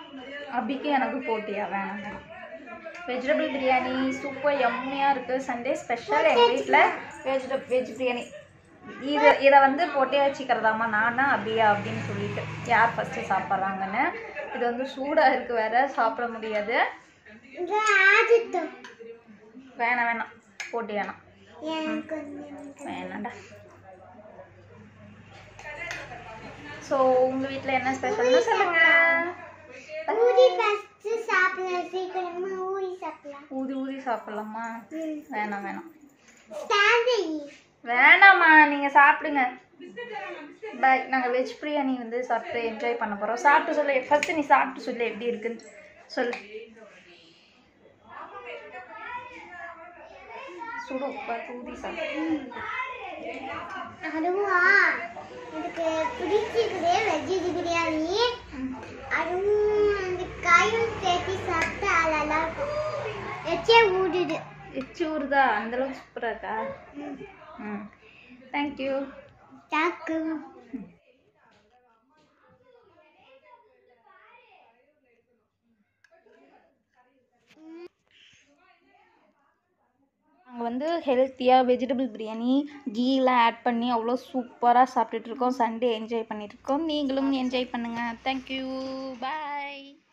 அபிக்கு எனக்கு போட்டியா வேணாம் வேணாம் வெஜிடபிள் பிரியாணி சூப்பர் எம்மையாக இருக்குது சண்டே ஸ்பெஷல் எங்கள் வீட்டில் வெஜிடப் வெஜ் பிரியாணி இது இதை வந்து போட்டே வச்சுக்கிறதாம்மா நானா அபியா அப்படின்னு சொல்லிட்டு யார் ஃபஸ்ட்டு சாப்பிட்றாங்கன்னு இது வந்து சூடாக இருக்குது வேற சாப்பிட முடியாது இது ஆதித்தம் வேணாம் வேணாம் போட்டி வேணாம் எனக்கு வந்து வேணாண்டா ஸோ உங்கள் வீட்டில் என்ன ஸ்பெஷல்னு சொல்லுங்கள் ஊதி ஃபஸ்ட்டு சாப்பிடலாம் சீக்கிரமா ஊதி சாப்பிடலாம் ஊதி ஊதி சாப்பிட்லாமா வேணாம் வேணாம் ஸ்டாண்ட் வேணாம்மா நீங்கள் சாப்பிடுங்க பாய் நாங்கள் வெஜ் பிரியாணி வந்து சாப்பிட்டு என்ஜாய் பண்ண போகிறோம் சாப்பிட்டு சொல்லு ஃபஸ்ட்டு நீ சாப்பிட்டு சொல்லு எப்படி இருக்குன்னு சொல்லு சுடும் பார்த்து ஊதி சாப்பிடு அதுவா எனக்கு பிடிச்சிருக்குது வெஜ் பிரியாணி அதுவும் அந்த காயும் சேர்த்து சாப்பிட்டா நல்லா இருக்கும் எச்சே ஊடுது எச்சி ஊறுதா அந்தளவுக்கு சூப்பராக இருக்கா ம் தேங்க்யூ தாக்கு நாங்கள் வந்து ஹெல்த்தியாக வெஜிடபிள் பிரியாணி கீலாம் ஆட் பண்ணி அவ்வளோ சூப்பராக சாப்பிட்டுட்டு இருக்கோம் சண்டே என்ஜாய் பண்ணிட்டு இருக்கோம் நீங்களும் என்ஜாய் பண்ணுங்கள் தேங்க்யூ பாய்